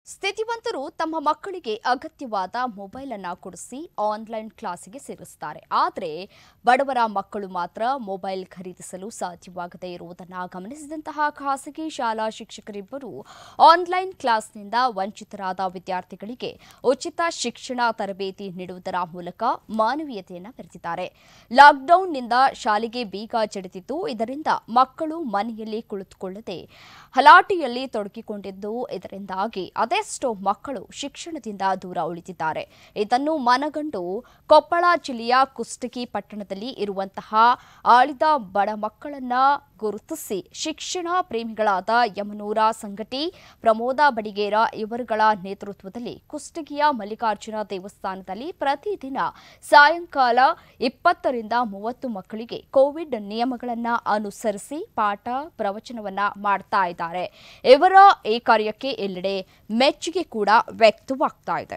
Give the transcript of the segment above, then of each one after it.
ಸ್ಥಿತಿವಂತರು ತಮ್ಮ ಮಕ್ಕಳಿಗೆ ಅಗತ್ಯವಾದ ಮೊಬೈಲ್ ಅನ್ನ ಕೊಡಿಸಿ ಆನ್ಲೈನ್ ಕ್ಲಾಸಿಗೆ ಸೇರಿಸ್ತಾರೆ ಆದರೆ ಬಡವರ ಮಕ್ಕಳು ಮಾತ್ರ ಮೊಬೈಲ್ ಖರೀದಿಸಲು ಸಾಧ್ಯವಾಗದೇ ಇರುವುದನ್ನು ಗಮನಿಸಿದಂತಹ ಖಾಸಗಿ ಶಾಲಾ ಶಿಕ್ಷಕರಿಬ್ಬರು ಆನ್ಲೈನ್ ಕ್ಲಾಸ್ನಿಂದ ವಂಚಿತರಾದ ವಿದ್ಯಾರ್ಥಿಗಳಿಗೆ ಉಚಿತ ಶಿಕ್ಷಣ ತರಬೇತಿ ನೀಡುವುದರ ಮೂಲಕ ಮಾನವೀಯತೆಯನ್ನು ಮೆರೆದಿದ್ದಾರೆ ಲಾಕ್ಡೌನ್ನಿಂದ ಶಾಲೆಗೆ ಬೀಗ ಜಡಿದಿದ್ದು ಇದರಿಂದ ಮಕ್ಕಳು ಮನೆಯಲ್ಲಿ ಕುಳಿತುಕೊಳ್ಳದೆ ಹಲಾಟೆಯಲ್ಲಿ ತೊಡಗಿಕೊಂಡಿದ್ದು ಇದರಿಂದಾಗಿ ಅದೆಷ್ಟೋ ಮಕ್ಕಳು ಶಿಕ್ಷಣದಿಂದ ದೂರ ಉಳಿದಿದ್ದಾರೆ ಇದನ್ನು ಮನಗಂಡು ಕೊಪ್ಪಳ ಜಿಲ್ಲೆಯ ಕುಷ್ಟಗಿ ಪಟ್ಟಣದಲ್ಲಿ ಇರುವಂತಹ ಆಳಿದ ಬಡ ಮಕ್ಕಳನ್ನ ಗುರುತಿಸಿ ಶಿಕ್ಷಣ ಪ್ರೇಮಿಗಳಾದ ಯಮನೂರ ಸಂಗಟಿ ಪ್ರಮೋದ ಬಡಿಗೇರ ಇವರುಗಳ ನೇತೃತ್ವದಲ್ಲಿ ಕುಷ್ಟಗಿಯ ಮಲ್ಲಿಕಾರ್ಜುನ ದೇವಸ್ಥಾನದಲ್ಲಿ ಪ್ರತಿದಿನ ಸಾಯಂಕಾಲ ಇಪ್ಪತ್ತರಿಂದ ಮೂವತ್ತು ಮಕ್ಕಳಿಗೆ ಕೋವಿಡ್ ನಿಯಮಗಳನ್ನು ಅನುಸರಿಸಿ ಪಾಠ ಪ್ರವಚನವನ್ನ ಮಾಡ್ತಾ ಇದ್ದಾರೆ ಇವರ ಈ ಕಾರ್ಯಕ್ಕೆ ಎಲ್ಲೆಡೆ ಮೆಚ್ಚುಗೆ ಕೂಡ ವ್ಯಕ್ತವಾಗ್ತಾ ಇದೆ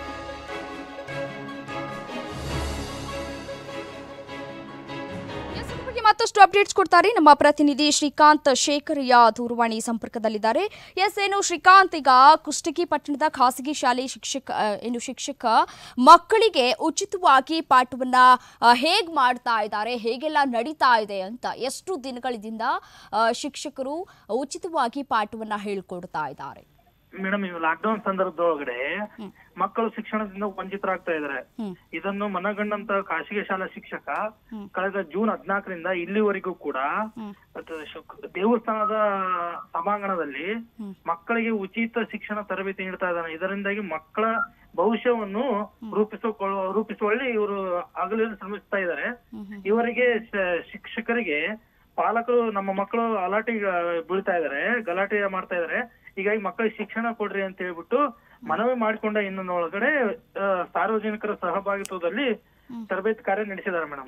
ಎಸ್, ಇದ್ರ ಬಗ್ಗೆ ಮತ್ತಷ್ಟು ಅಪ್ಡೇಟ್ಸ್ ಕೊಡ್ತಾರೆ ನಮ್ಮ ಪ್ರತಿನಿಧಿ ಶ್ರೀಕಾಂತ್ ಶೇಖರಿಯ ದೂರವಾಣಿ ಸಂಪರ್ಕದಲ್ಲಿದ್ದಾರೆ ಎಸ್ ಏನು ಶ್ರೀಕಾಂತ್ ಈಗ ಕುಷ್ಟಗಿ ಪಟ್ಟಣದ ಖಾಸಗಿ ಶಾಲೆ ಶಿಕ್ಷಕ ಆ, ಏನು ಶಿಕ್ಷಕ ಮಕ್ಕಳಿಗೆ ಉಚಿತವಾಗಿ ಪಾಠವನ್ನ ಆ, ಹೇಗ್ ಮಾಡ್ತಾ ಇದ್ದಾರೆ ಹೇಗೆಲ್ಲ ನಡೀತಾ ಇದೆ ಅಂತ ಎಷ್ಟು ದಿನಗಳಿಂದ ಆ, ಶಿಕ್ಷಕರು ಉಚಿತವಾಗಿ ಪಾಠವನ್ನ ಹೇಳ್ಕೊಡ್ತಾ ಇದ್ದಾರೆ ಮೇಡಮ್ ಈ ಲಾಕ್ಡೌನ್ ಸಂದರ್ಭದೊಳಗಡೆ ಮಕ್ಕಳು ಶಿಕ್ಷಣದಿಂದ ವಂಚಿತರಾಗ್ತಾ ಇದಾರೆ ಹ್ಮ್. ಇದನ್ನು ಮನಗಂಡಂತ ಖಾಸಗಿ ಶಾಲಾ ಶಿಕ್ಷಕ ಹ್ಮ್. ಕಳೆದ ಜೂನ್ ಹದಿನಾಲ್ಕರಿಂದ ಇಲ್ಲಿವರೆಗೂ ಕೂಡ ಹ್ಮ್. ಅದು ಶುಕ್- ದೇವಸ್ಥಾನದ ಸಭಾಂಗಣದಲ್ಲಿ ಹ್ಮ್. ಮಕ್ಕಳಿಗೆ ಉಚಿತ ಶಿಕ್ಷಣ ತರಬೇತಿ ನೀಡ್ತಾ ಇದ್ದಾನೆ ಇದರಿಂದಾಗಿ ಮಕ್ಕಳ ಭವಿಷ್ಯವನ್ನು ರೂಪಿಸಿಕೊಳ್ಳ ರೂಪಿಸುವಲ್ಲಿ ಇವರು ಹಗಲಿರುಳು ಶ್ರಮಿಸ್ತಾ ಇದ್ದಾರೆ ಹ್ಮ್, ಹ್ಮ್. ಇವರಿಗೆ ಶ- ಶಿಕ್ಷಕರಿಗೆ ಪಾಲಕರು ನಮ್ಮ ಮಕ್ಕಳು ಅಲಾಟಿ ಬೀಳ್ತಾ ಇದಾರೆ ಗಲಾಟೆ ಮಾಡ್ತಾ ಇದಾರೆ ಹೀಗಾಗಿ ಮಕ್ಕಳಿಗೆ ಶಿಕ್ಷಣ ಕೊಡ್ರಿ ಅಂತ ಹೇಳ್ಬಿಟ್ಟು ಮನವಿ ಮಾಡಿಕೊಂಡ ಇನ್ನೊಂದೊಳಗಡೆ ಆ, ಸಾರ್ವಜನಿಕರ ಸಹಭಾಗಿತ್ವದಲ್ಲಿ ತರಬೇತಿ ಕಾರ್ಯ ನಡೆಸಿದ್ದಾರೆ ಮೇಡಮ್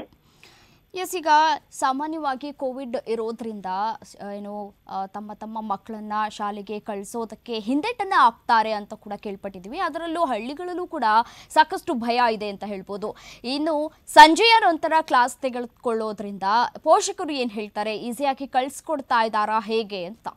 ಎಸ್ ಈಗ ಸಾಮಾನ್ಯವಾಗಿ ಕೋವಿಡ್ ಇರೋದ್ರಿಂದ ಸ್- ಏನು ಆ, ತಮ್ಮ ತಮ್ಮ ಮಕ್ಕಳನ್ನ ಶಾಲೆಗೆ ಕಳಿಸೋದಕ್ಕೆ ಹಿಂದೆಟನ್ನ ಹಾಕ್ತಾರೆ ಅಂತ ಕೂಡ ಕೇಳ್ಪಟ್ಟಿದ್ವಿ ಅದರಲ್ಲೂ ಹಳ್ಳಿಗಳಲ್ಲೂ ಕೂಡ ಸಾಕಷ್ಟು ಭಯ ಇದೆ ಅಂತ ಹೇಳ್ಬೋದು ಇನ್ನು ಸಂಜೆಯ ನಂತರ ಕ್ಲಾಸ್ ತೆಗೆದುಕೊಳ್ಳೋದ್ರಿಂದ ಪೋಷಕರು ಏನು ಹೇಳ್ತಾರೆ ಈಸಿಯಾಗಿ ಕಳಿಸ್ಕೊಡ್ತಾ ಇದ್ದಾರಾ ಹೇಗೆ ಅಂತ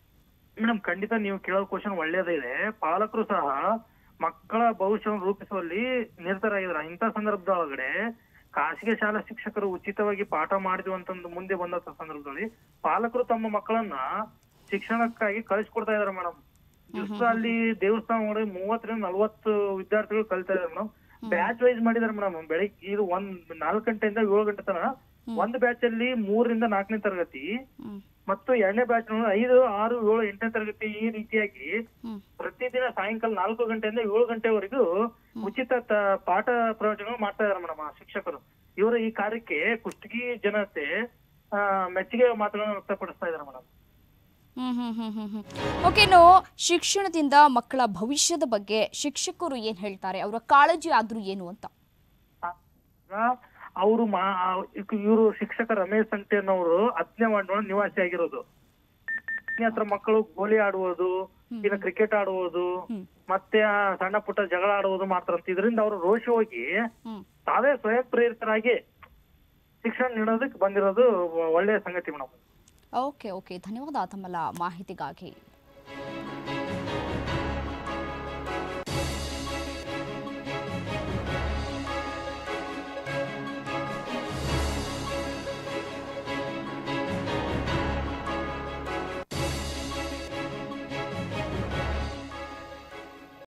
ಮೇಡಮ್ ಖಂಡಿತ ನೀವು ಕೇಳೋ ಕ್ವಶನ್ ಒಳ್ಳೇದಿದೆ ಪಾಲಕರು ಸಹ ಮಕ್ಕಳ ಭವಿಷ್ಯವನ್ನು ರೂಪಿಸುವಲ್ಲಿ ನಿರತರಾಗಿದ್ದಾರೆ ಇಂಥ ಸಂದರ್ಭದೊಳಗಡೆ ಖಾಸಗಿ ಶಾಲಾ ಶಿಕ್ಷಕರು ಉಚಿತವಾಗಿ ಪಾಠ ಮಾಡಿದ್ವು ಅಂತಂದು ಮುಂದೆ ಬಂದಂತ ಸಂದರ್ಭದಲ್ಲಿ ಪಾಲಕರು ತಮ್ಮ ಮಕ್ಕಳನ್ನ ಶಿಕ್ಷಣಕ್ಕಾಗಿ ಕಳಿಸ್ಕೊಡ್ತಾ ಇದಾರೆ ಮೇಡಮ್ ದಿವಸ ಅಲ್ಲಿ ದೇವಸ್ಥಾನ ಒಳಗೆ ಮೂವತ್ತರಿಂದ ನಲ್ವತ್ತು ವಿದ್ಯಾರ್ಥಿಗಳು ಕಲಿತಾ ಇದಾರೆ ಮೇಡಮ್ ಬ್ಯಾಚ್ ವೈಸ್ ಮಾಡಿದಾರೆ ಮೇಡಮ್ ಬೆಳಿಗ್ಗೆ ಇದು ಒಂದ್ ನಾಲ್ಕು ಗಂಟೆಯಿಂದ ಏಳು ಗಂಟೆ ತನಕ ಒಂದು ಬ್ಯಾಚ್ ಅಲ್ಲಿ ಮೂರರಿಂದ ನಾಲ್ಕನೇ ತರಗತಿ ಹ್ಮ್. ಮತ್ತು ಎರಡನೇ ಬ್ಯಾಚ್ ಐದು ಆರು ಏಳು ಎಂಟನೇ ತರಗತಿ ಈ ರೀತಿಯಾಗಿ ಹ್ಮ್. ಪ್ರತಿದಿನ ಸಾಯಂಕಾಲ ನಾಲ್ಕು ಗಂಟೆಯಿಂದ ಏಳು ಗಂಟೆವರೆಗೂ ಉಚಿತ ತ- ಪಾಠ ಪ್ರವಚನ ಮಾಡ್ತಾ ಇದಾರೆ ಮೇಡಮ್ ಶಿಕ್ಷಕರು ಇವರ ಈ ಕಾರ್ಯಕ್ಕೆ ಕುಷ್ಟಗಿ ಜನತೆ ಆ, ಮೆಚ್ಚುಗೆ ಮಾತುಗಳನ್ನು ವ್ಯಕ್ತಪಡಿಸ್ತಾ ಇದಾರೆ ಮೇಡಮ್ ಹ್ಮ್ ಹ್ಮ್ ಹ್ಮ್ ಹ್ಮ್ ಹ್ಮ್ ಓಕೆ ಇನ್ನು ಶಿಕ್ಷಣದಿಂದ ಮಕ್ಕಳ ಭವಿಷ್ಯದ ಬಗ್ಗೆ ಶಿಕ್ಷಕರು ಏನು ಹೇಳ್ತಾರೆ ಅವರ ಕಾಳಜಿ ಆದ್ರೂ ಏನು ಅಂತ ಅವರು ಮಾ ಇವರು ಶಿಕ್ಷಕ ರಮೇಶ್ ಸಂಕಟೇನವರು ಹತ್ತನೇ ವಾರ್ಡ್ ನಿವಾಸಿ ಆಗಿರೋದು ಹತ್ತನೇ ಹತ್ರ ಮಕ್ಕಳು ಗೋಲಿ ಆಡುವುದು ಇನ್ನು ಕ್ರಿಕೆಟ್ ಆಡುವುದು ಹ್ಮ್. ಮತ್ತೆ ಆ ಸಣ್ಣ ಪುಟ್ಟ ಜಗಳ ಆಡುವುದು ಮಾಡ್ತಾರಂತ ಇದರಿಂದ ಅವರು ರೋಷಿ ಹೋಗಿ ಹ್ಮ್ ತಾವೇ ಸ್ವಯಂ ಪ್ರೇರಿತರಾಗಿ ಶಿಕ್ಷಣ ನೀಡೋದಕ್ಕೆ ಬಂದಿರೋದು ಒಳ್ಳೆಯ ಸಂಗತಿ ಮೇಡಮ್ ಓಕೆ ಓಕೆ ಧನ್ಯವಾದ ತಮ್ಮೆಲ್ಲ ಮಾಹಿತಿಗಾಗಿ